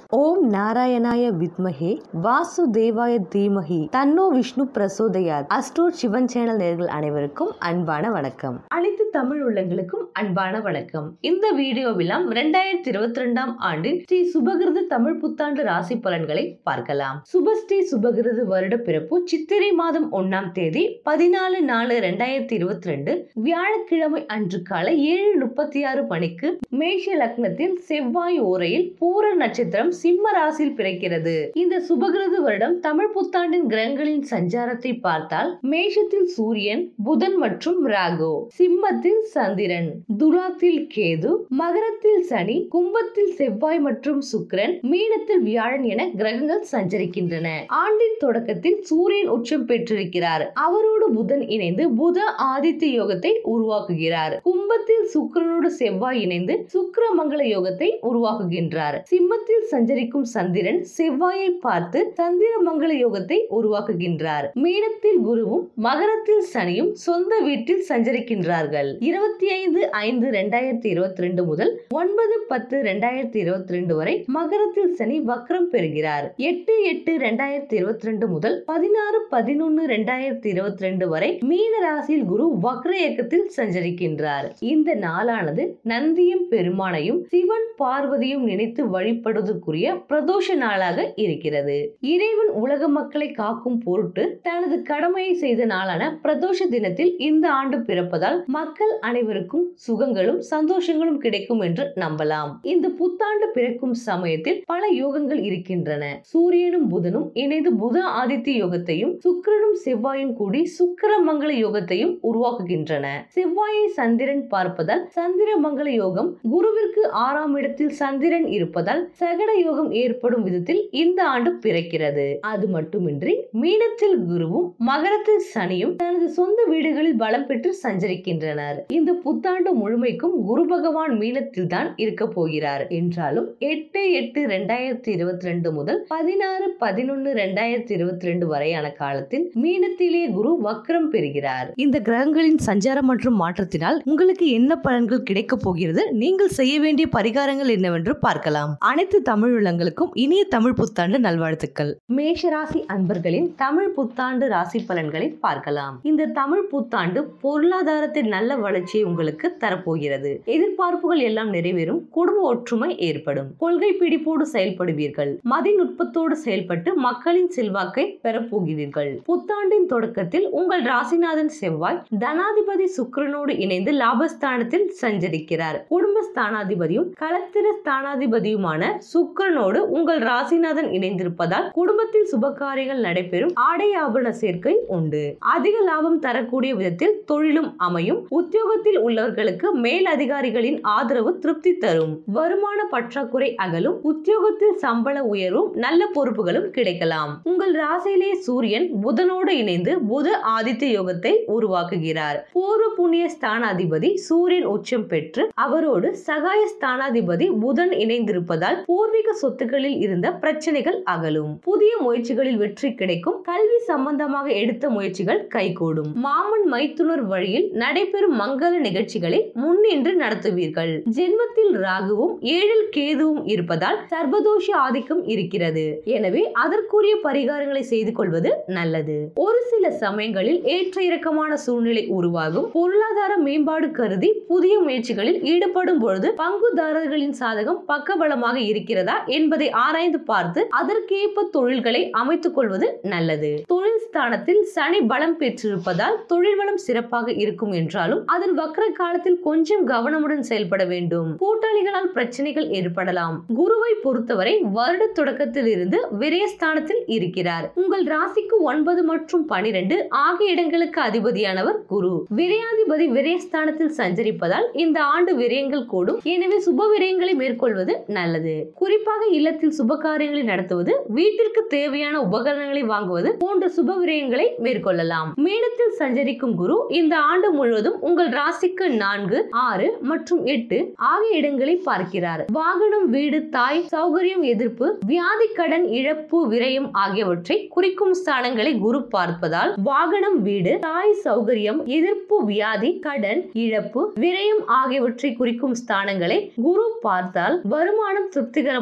ஓம் நாராயணாய வித்மஹே வாசுதேவாய தீமஹி தன்னோ விஷ்ணு பிரசோதயாத் அஸ்ட்ரோட் சிவன் சேனல் நேர்கள் அனைவருக்கும் அன்பான வணக்கம் அனைத்து தமிழ் உள்ளங்களுக்கும் அன்பான வணக்கம் இந்த வீடியோவிலாம் ரெண்டாயிரத்தி இருபத்தி ரெண்டாம் ஆண்டின் ஸ்ரீ சுபகிருது தமிழ் புத்தாண்டு ராசி பலன்களை பார்க்கலாம் சுபஸ்ரீ சுபகிருது வருட பிறப்பு சித்திரை மாதம் ஒன்னாம் தேதி பதினாலு நாலு ரெண்டாயிரத்தி இருபத்தி ரெண்டு வியாழக்கிழமை அன்று காலை ஏழு முப்பத்தி ஆறு மணிக்கு மேஷ லக்னத்தில் செவ்வாய் ஓரையில் பூர நட்சத்திரம் சிம்ம ராசியில் பிறக்கிறது இந்த சுபகிருது வருடம் தமிழ் புத்தாண்டின் கிரகங்களின் சஞ்சாரத்தை பார்த்தால் மேஷத்தில் சூரியன் புதன் மற்றும் ராகு சிம்மத்தில் சந்திரன் துலாத்தில் கேது மகரத்தில் சனி கும்பத்தில் செவ்வாய் மற்றும் சுக்கிரன் மீனத்தில் வியாழன் என கிரகங்கள் சஞ்சரிக்கின்றன ஆண்டின் தொடக்கத்தில் சூரியன் உச்சம் பெற்றிருக்கிறார் அவரோடு புதன் இணைந்து புத ஆதித்ய யோகத்தை உருவாக்குகிறார் கும்பத்தில் சுக்கிரனோடு செவ்வாய் இணைந்து சுக்கிர மங்கள யோகத்தை உருவாக்குகின்றார் சிம்மத்தில் சஞ்சரிக்கும் சந்திரன் செவ்வாயை பார்த்து சந்திர மங்கள யோகத்தை உருவாக்குகின்றார் மீனத்தில் குருவும் மகரத்தில் சனியும் சொந்த வீட்டில் சஞ்சரிக்கின்றார்கள் இருபத்தி ஐந்து ஐந்து ரெண்டாயிரத்தி இருபத்தி ரெண்டு முதல் ஒன்பது பத்து ரெண்டாயிரத்தி இருபத்தி ரெண்டு வரை மகரத்தில் சனி வக்ரம் பெறுகிறார் எட்டு எட்டு ரெண்டாயிரத்தி இருபத்தி ரெண்டு முதல் பதினாறு பதினொன்னு ரெண்டாயிரத்தி இருபத்தி ரெண்டு வரை மீன ராசியில் குரு வக்ர இயக்கத்தில் சஞ்சரிக்கின்றார் இந்த நாளானது நந்தியும் பெருமானையும் சிவன் பார்வதியும் நினைத்து வழிபடுவதற்குரிய பிரதோஷ நாளாக இருக்கிறது இறைவன் உலக மக்களை காக்கும் பொருட்டு தனது கடமையை செய்த நாளான பிரதோஷ தினத்தில் இந்த ஆண்டு பிறப்பதால் மக்கள் அனைவருக்கும் சுகங்களும் சந்தோஷங்களும் கிடைக்கும் என்று நம்பலாம் இந்த புத்தாண்டு பிறக்கும் சமயத்தில் பல யோகங்கள் இருக்கின்றன சூரியனும் புதனும் இணைந்து புத ஆதித்ய யோகத்தையும் சுக்கிரனும் செவ்வாயும் கூடி சுக்கிர மங்கள யோகத்தையும் உருவாக்குகின்றன செவ்வாயை சந்திரன் பார்ப்பதால் சந்திர மங்கள யோகம் குருவிற்கு ஆறாம் இடத்தில் சந்திரன் இருப்பதால் சகட யோகம் ஏற்படும் விதத்தில் இந்த ஆண்டு பிறக்கிறது அது மட்டுமின்றி மீனத்தில் குருவும் மகரத்தில் சனியும் தனது சொந்த வீடுகளில் பலம் பெற்று சஞ்சரிக்கின்றனர் இந்த புத்தாண்டு முழுமைக்கும் குரு பகவான் மீனத்தில் தான் இருக்க போகிறார் என்றாலும் எட்டு எட்டு ரெண்டாயிரத்தி இருபத்தி ரெண்டு முதல் பதினாறு பதினொன்னு ரெண்டாயிரத்தி இருபத்தி ரெண்டு வரையான காலத்தில் மீனத்திலே குரு வக்ரம் பெறுகிறார் இந்த கிரகங்களின் சஞ்சாரம் மற்றும் மாற்றத்தினால் உங்களுக்கு என்ன பலன்கள் கிடைக்க போகிறது நீங்கள் செய்ய வேண்டிய பரிகாரங்கள் என்னவென்று பார்க்கலாம் அனைத்து தமிழ் உள்ளங்களுக்கும் இனிய தமிழ் புத்தாண்டு நல்வாழ்த்துக்கள் மேஷராசி அன்பர்களின் தமிழ் புத்தாண்டு ராசி பலன்களை பார்க்கலாம் இந்த தமிழ் புத்தாண்டு பொருளாதாரத்தில் நல்ல வளர்ச்சியை உங்களுக்கு தரப்போகிறது எதிர்பார்ப்புகள் எல்லாம் நிறைவேறும் குடும்ப ஒற்றுமை ஏற்படும் கொள்கை பிடிப்போடு செயல்படுவீர்கள் மதிநுட்பத்தோடு செயல்பட்டு மக்களின் செல்வாக்கை பெறப்போகிறீர்கள் புத்தாண்டின் தொடக்கத்தில் உங்கள் ராசிநாதன் செவ்வாய் தனாதிபதி சுக்கிரனோடு இணைந்து லாபஸ்தானத்தில் சஞ்சரிக்கிறார் குடும்ப ஸ்தானாதிபதியும் களத்திர ஸ்தானாதிபதியுமான சுக்கிரனோடு உங்கள் ராசிநாதன் இணைந்திருப்பதால் குடும்பத்தில் சுபகாரியங்கள் நடைபெறும் ஆடை ஆபரண சேர்க்கை உண்டு அதிக லாபம் தரக்கூடிய விதத்தில் தொழிலும் அமையும் உத்தியோகத்தில் உள்ளவர்களுக்கு மேல் அதிகாரிகளின் ஆதரவு திருப்தி தரும் வருமான பற்றாக்குறை அகலும் உத்தியோகத்தில் சம்பள உயர்வும் நல்ல பொறுப்புகளும் கிடைக்கலாம் உங்கள் ராசியிலே சூரியன் புதனோடு இணைந்து புத ஆதித்ய யோகத்தை உருவாக்குகிறார் பூர்வ புண்ணிய ஸ்தானாதிபதி சூரியன் உச்சம் பெற்று அவரோடு சகாய ஸ்தானாதிபதி புதன் இணைந்திருப்பதால் பூர்வீக சொத்துக்களில் இருந்த பிரச்சனைகள் அகலும் புதிய முயற்சிகளில் வெற்றி கிடைக்கும் கல்வி சம்பந்தமாக எடுத்த முயற்சிகள் கைகூடும் மாமன் மைத்துனர் வழியில் நடைபெறும் மங்கள நிகழ்ச்சிகளை முன்னின்று நடத்துவீர்கள் ஜென்மத்தில் ராகுவும் ஏழில் கேதுவும் இருப்பதால் சர்வதோஷ ஆதிக்கம் இருக்கிறது எனவே அதற்குரிய பரிகாரங்களை செய்து கொள்வது நல்லது ஒரு சில சமயங்களில் ஏற்ற இறக்கமான சூழ்நிலை உருவாகும் பொருளாதார மேம்பாடு கருதி புதிய முயற்சிகளில் ஈடுபடும் பொழுது பங்குதாரர்களின் சாதகம் பக்கபலமாக இருக்கிறதா என்பதை ஆராய்ந்து பார்த்து அதற்கேற்ப தொழில்களை அமைத்துக் கொள்வது நல்லது தொழில் ஸ்தானத்தில் சனி பலம் பெற்றிருப்பதால் தொழில் வளம் சிறப்பாக இருக்கும் என்றாலும் அதன் வக்கர காலத்தில் கொஞ்சம் கவனமுடன் செயல்பட வேண்டும் கூட்டாளிகளால் பிரச்சனைகள் ஏற்படலாம் குருவை பொறுத்தவரை வருட தொடக்கத்தில் இருந்து விரயஸ்தானத்தில் இருக்கிறார் உங்கள் ராசிக்கு ஒன்பது மற்றும் பனிரெண்டு ஆகிய இடங்களுக்கு அதிபதியானவர் குரு விரையாதிபதி விரயஸ்தானத்தில் சஞ்சரிப்பதால் இந்த ஆண்டு விரயங்கள் கூடும் எனவே சுப விரயங்களை மேற்கொள்வது நல்லது குறிப்பாக இல்லத்தில் சுப காரியங்களை நடத்துவது வீட்டிற்கு தேவையான உபகரணங்களை வாங்குவது போன்ற சுப விரயங்களை மேற்கொள்ளலாம் மீனத்தில் சஞ்சரிக்கும் குரு இந்த ஆண்டு முழுவதும் உங்கள் ராசிக்கு நான்கு ஆறு மற்றும் எட்டு ஆகிய இடங்களை பார்க்கிறார் வாகனம் வீடு தாய் சௌகரியம் எதிர்ப்பு வியாதி கடன் இழப்பு விரயம் ஆகியவற்றை குறிக்கும் ஸ்தானங்களை குரு பார்ப்பதால் வாகனம் வீடு தாய் சௌகரியம் எதிர்ப்பு வியாதி கடன் இழப்பு விரயம் ஆகியவற்றை குறிக்கும் ஸ்தானங்களை குரு பார்த்தால் வருமானம் திருப்திகரமாக இருக்க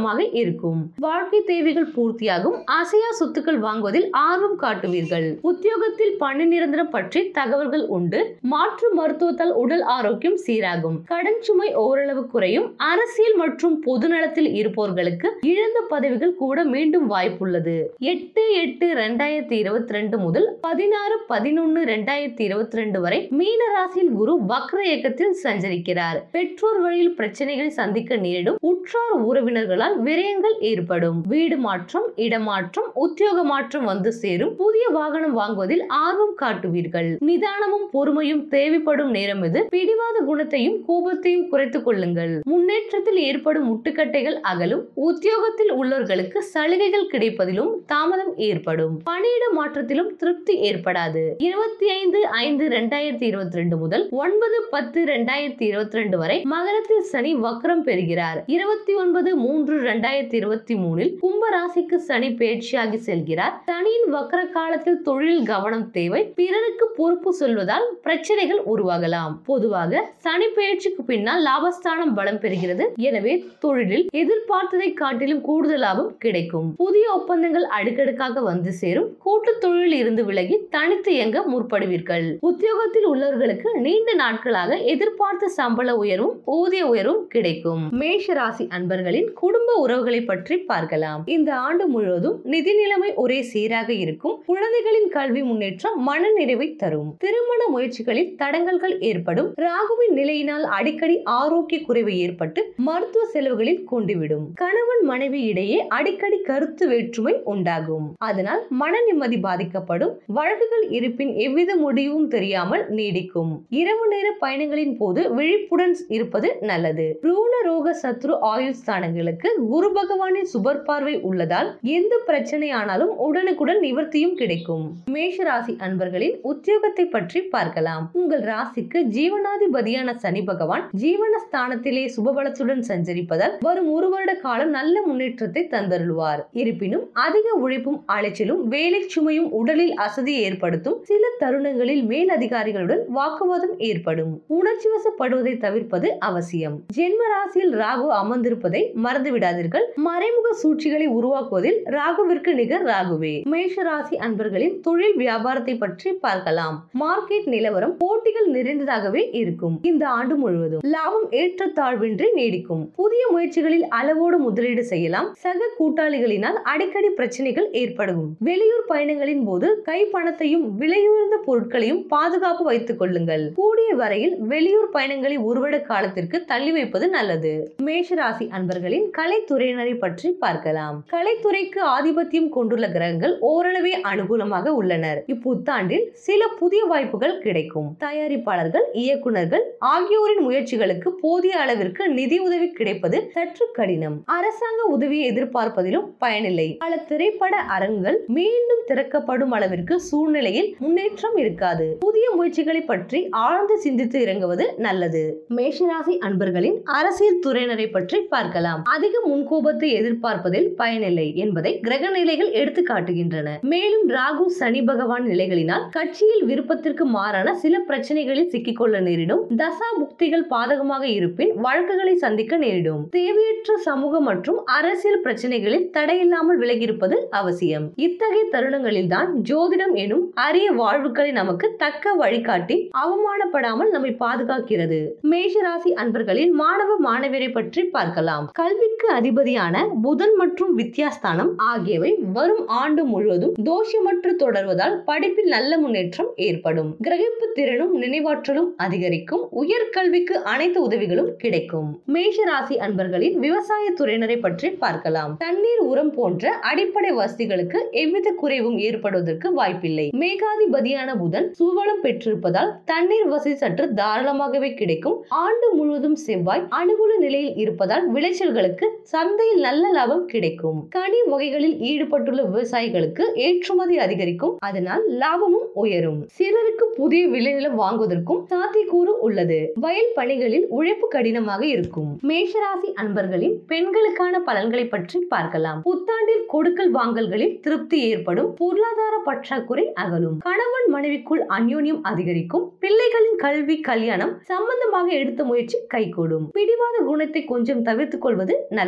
இருக்கும் வாழ்க்கை தேவைகள் பூர்த்தியாகும் அசையா சொத்துக்கள் வாங்குவதில் ஆர்வம் காட்டுவீர்கள் உத்தியோகத்தில் பணி நிரந்தரம் பற்றி தகவல்கள் உண்டு மாற்று மருத்துவத்தால் உடல் ஆரோக்கியம் சீராகும் கடன் சுமை ஓரளவு குறையும் அரசியல் மற்றும் பொதுநலத்தில் இருப்பவர்களுக்கு இழந்த பதவிகள் கூட மீண்டும் வாய்ப்புள்ளது எட்டு எட்டு ரெண்டாயிரத்தி இருபத்தி ரெண்டு முதல் பதினாறு பதினொன்னு ரெண்டாயிரத்தி இருபத்தி ரெண்டு வரை மீன ராசியில் குரு வக்ர இயக்கத்தில் சஞ்சரிக்கிறார் பெற்றோர் வழியில் பிரச்சனைகளை சந்திக்க நேரிடும் உற்றார் உறவினர்களால் விரயங்கள் ஏற்படும் வீடு மாற்றம் இடமாற்றம் உத்தியோக மாற்றம் வந்து சேரும் புதிய வாகனம் வாங்குவதில் ஆர்வம் காட்டுவீர்கள் நிதானமும் பொறுமையும் தேவைப்படும் நேரம் இது பிடிவாத குணத்தையும் கோபத்தையும் குறைத்துக் கொள்ளுங்கள் முன்னேற்றத்தில் ஏற்படும் முட்டுக்கட்டைகள் அகலும் உத்தியோகத்தில் உள்ளவர்களுக்கு சலுகைகள் கிடைப்பதிலும் தாமதம் ஏற்படும் பணியிட மாற்றத்திலும் திருப்தி ஏற்படாது இருபத்தி ஐந்து ஐந்து ரெண்டாயிரத்தி இருபத்தி ரெண்டு முதல் ஒன்பது பத்து ரெண்டாயிரத்தி இருபத்தி ரெண்டு வரை மகரத்தில் சனி வக்ரம் பெறுகிறார் இருபத்தி ஒன்பது மூன்று ரெண்டாயிரத்தி இருபத்தி மூணில் கும்ப ராசிக்கு சனி பயிற்சியாகி செல்கிறார் சனியின் வக்ர காலத்தில் தொழில் கவனம் தேவை பிறருக்கு பொறுப்பு சொல்வதால் பிரச்சனைகள் உருவாகலாம் பொதுவாக சனி பயிற்சிக்கு பின்னால் லாபஸ்தானம் பலம் பெறுகிறது எனவே தொழிலில் எதிர்பார்த்ததை காட்டிலும் கூடுதல் லாபம் கிடைக்கும் புதிய ஒப்பந்தங்கள் அடுக்கடுக்காக வந்து சேரும் கூட்டு தொழிலில் இருந்து விலகி தனித்து இயங்க முற்படுவீர்கள் உத்தியோகத்தில் உள்ளவர்களுக்கு நீண்ட நாட்களாக எதிர்பார்த்த சம்பள உயர்வும் ஊதிய உயர்வும் கிடைக்கும் மேஷ ராசி அன்பர்களின் குடும்ப உறவுகளை பற்றி பார்க்கலாம் இந்த ஆண்டு முழுவதும் நிதி நிலைமை ஒரே சீராக இருக்கும் குழந்தைகளின் கல்வி முன்னேற்றம் மன நிறைவை தரும் திருமண முயற்சிகளில் தடங்கல்கள் ஏற்படும் ராகுவின் நிலையினால் அடிக்கடி ஆரோக்கிய குறைவு ஏற்பட்டு மருத்துவ செலவுகளில் கொண்டுவிடும் கணவன் மனைவி இடையே அடிக்கடி கருத்து வேற்றுமை உண்டாகும் அதனால் மன நிம்மதி பாதிக்கப்படும் வழக்குகள் இருப்பின் எவ்வித முடிவும் தெரியாமல் நீடிக்கும் இரவு நேர பயணங்களின் போது விழிப்புடன் இருப்பது நல்லது ரூண ரோக சத்ரு ஆயுள் ஸ்தானங்களுக்கு குரு பகவானின் சுபர் பார்வை உள்ளதால் எந்த பிரச்சனையானாலும் உடனுக்குடன் நிவர்த்தியும் கிடைக்கும் மேஷ ராசி அன்பர்களின் உத்தியோகத்தை பற்றி பார்க்கலாம் உங்கள் ராசிக்கு ஜீவனாதிபதியான சனி பகவான் ஜீவன ஸ்தானத்திலே சுபபலத்துடன் சஞ்சரிப்பதால் வரும் ஒரு வருட காலம் நல்ல முன்னேற்றத்தை தந்தருள்வார் இருப்பினும் அதிக உழைப்பும் அலைச்சலும் வேலை சுமையும் உடலில் அசதியை ஏற்படுத்தும் சில தருணங்களில் மேல் அதிகாரிகளுடன் வாக்குவாதம் ஏற்படும் உணர்ச்சி வசப்படுவதை தவிர்ப்பது அவசியம் ஜென்ம ராசியில் ராகு அமர்ந்திருப்பதை மறந்து விடாதீர்கள் மறைமுக சூழ்ச்சிகளை உருவாக்குவதில் ராகுவிற்கு நிகர் ராகுவே மேஷ ராசி அன்பர்களின் தொழில் வியாபாரத்தை பற்றி பார்க்கலாம் மார்க்கெட் நிலவரம் போட்டிகள் நிறைந்ததாகவே இருக்கும் இந்த ஆண்டு முழுவதும் லாபம் ஏற்றத்தாழ்வின்றி நீடிக்கும் புதிய முயற்சிகளில் அளவோடு முதலீடு செய்யலாம் சக கூட்டாளிகளினால் அடிக்கடி பிரச்சனைகள் ஏற்படும் வெளியூர் பயணங்களின் போது கை பணத்தையும் விலையுயர்ந்த பொருட்களையும் பாதுகாப்பு வைத்துக் கொள்ளுங்கள் கூடிய வரையில் வெளியூர் பயணங்களை ஒருவட காலத்திற்கு தள்ளி வைப்பது நல்லது மேஷராசி அன்பர்களின் கலைத்துறையினரை பற்றி பார்க்கலாம் கலைத்துறைக்கு ஆதிபத்தியம் கொண்டுள்ள கிரகங்கள் ஓரளவே அனுகூலமாக உள்ளனர் இப்புத்தாண்டில் சில புதிய வாய்ப்புகள் கிடைக்கும் தயாரிப்பாளர்கள் இயக்குனர்கள் ஆகியோரின் முயற்சிகளுக்கு போதிய அளவிற்கு நிதி உதவி கிடைப்பது சற்று கடினம் அரசாங்க உதவியை எதிர்பார்ப்பதிலும் பயனில்லை பல திரைப்பட அரங்குகள் மீண்டும் திறக்கப்படும் அளவிற்கு சூழ்நிலையில் முன்னேற்றம் இருக்காது புதிய முயற்சிகளை பற்றி ஆழ்ந்து சிந்தித்து இறங்குவது நல்லது மேஷராசி அன்பர்களின் அரசியல் துறையினரை பற்றி பார்க்கலாம் அதிக முன்கோபத்தை எதிர்பார்ப்பதில் பயனில்லை என்பதை கிரக நிலைகள் எடுத்து காட்டுகின்றன மேலும் ராகு சனி பகவான் நிலைகளினால் கட்சியில் விருப்பத்திற்கு மாறான சில பிரச்சனைகளில் சிக்கிக்கொள்ள நேரிடும் தசா புக்திகள் பாதகமாக இருப்பின் வழக்குகளை சந்திக்க நேரிடும் தேவையற்ற சமூக மற்றும் அரசியல் பிரச்சனைகளில் தடையில்லாமல் விலகியிருப்பது அவசியம் இத்தகைய தருணங்களில் தான் ஜோதிடம் எனும் அரிய வாழ்வுகளை நமக்கு தக்க வழிகாட்டி அவமானப்படாமல் நம்மை பாதுகாக்கிறது மேஷராசி அன்பர்களின் மாணவ மாணவியரை பற்றி பார்க்கலாம் கல்விக்கு அதிபதியான புதன் மற்றும் வித்யாஸ்தானம் ஆகியவை வரும் ஆண்டு முழுவதும் தோஷமற்று தொடர்வதால் படிப்பில் நல்ல முன்னேற்றம் ஏற்படும் கிரகிப்பு திறனும் நினைவாற்றலும் அதிகரிக்கும் உயர்கல்விக்கு அனைத்து உதவிகளும் கிடைக்கும் மேஷ ராசி அன்பர்களின் விவசாய துறையினரை பற்றி பார்க்கலாம் தண்ணீர் உரம் போன்ற அடிப்படை வசதிகளுக்கு எவ்வித குறைவும் ஏற்படுவதற்கு வாய்ப்பில்லை மேகாதிபதியான புதன் சுவலம் பெற்றிருப்பதால் தண்ணீர் வசதி சற்று தாராளமாகவே கிடைக்கும் ஆண்டு முழுவதும் செவ்வாய் அனுகூல நிலையில் இருப்பதால் விளைச்சல்களுக்கு சந்தையில் நல்ல லாபம் கிடைக்கும் கனி வகைகளில் ஈடுபட்டுள்ள விவசாயிகளுக்கு ஏற்றுமதி அதிகரிக்கும் அதனால் லாபமும் உயரும் சிலருக்கு புதிய விளைநிலம் வாங்குவதற்கும் சாத்தியக்கூறு உள்ளது வயல் பணிகளில் உழைப்பு கடினமாக இருக்கும் மேஷராசி அன்பர்களின் பெண்களுக்கான பலன்களை பற்றி பார்க்கலாம் புத்தாண்டில் கொடுக்கல் வாங்கல்களில் திருப்தி ஏற்படும் பொருளாதார பற்றாக்குறை அகலும் கணவன் மனைவிக்குள் அந்யோன்யம் அதிகரிக்கும் பிள்ளைகளின் கல்வி கல்யாணம் சம்பந்தமாக எடுத்த முயற்சி கைகூடும் பிடிவாத குணத்தை கொஞ்சம் தவிர்த்துக் கொள்வது நல்லது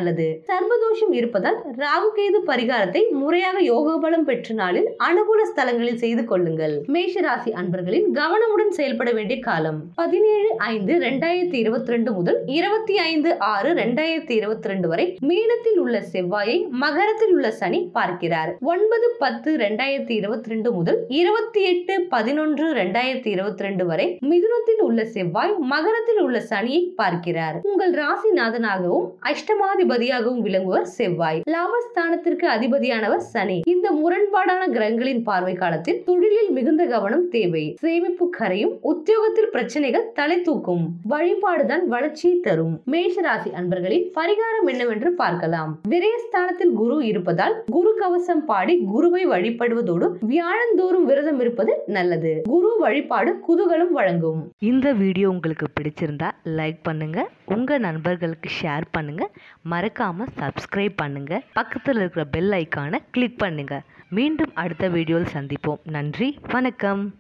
சர்வதோஷம் இருப்பதால் ராகுகேது பரிகாரத்தை முறையாக யோக பலம் பெற்ற நாளில் அனுகூல ஸ்தலங்களில் செய்து கொள்ளுங்கள் மேஷ ராசி அன்பர்களின் கவனமுடன் செயல்பட வேண்டிய காலம் பதினேழு ஐந்து ரெண்டாயிரத்தி இருபத்தி ரெண்டு முதல் இருபத்தி ஐந்து ஆறு ரெண்டாயிரத்தி இருபத்தி ரெண்டு வரை மீனத்தில் உள்ள செவ்வாயை மகரத்தில் உள்ள சனி பார்க்கிறார் ஒன்பது பத்து ரெண்டாயிரத்தி இருபத்தி ரெண்டு முதல் இருபத்தி எட்டு பதினொன்று ரெண்டாயிரத்தி இருபத்தி ரெண்டு வரை மிதுனத்தில் உள்ள செவ்வாய் மகரத்தில் உள்ள சனியை பார்க்கிறார் உங்கள் ராசிநாதனாகவும் அஷ்டமாதிபதியாகவும் விளங்குவர் செவ்வாய் லாபஸ்தானத்திற்கு அதிபதியானவர் சனி இந்த முரண்பாடான கிரகங்களின் பார்வை காலத்தில் தொழிலில் மிகுந்த கவனம் தேவை சேமிப்பு கரையும் உத்தியோகத்தில் பிரச்சனைகள் தலை தூக்கும் வழிபாடுதான் வளர்ச்சியை தரும் மேஷ ராசி அன்பர்களின் பரிகாரம் என்னவென்று பார்க்கலாம் விரயஸ்தானத்தில் குரு இருப்பதால் குரு கவசம் பாடி குருவை வழிபடுவதோடு வியாழந்தோறும் விரதம் இருப்பது நல்லது குரு வழிபாடு குதூகலம் வழங்கும் இந்த வீடியோ உங்களுக்கு பிடிச்சிருந்தா லைக் பண்ணுங்க உங்க நண்பர்களுக்கு ஷேர் பண்ணுங்க மறக்காம சப்ஸ்கிரைப் பண்ணுங்க பக்கத்தில் இருக்கிற பெல் ஐக்கானை கிளிக் பண்ணுங்க மீண்டும் அடுத்த வீடியோவில் சந்திப்போம் நன்றி வணக்கம்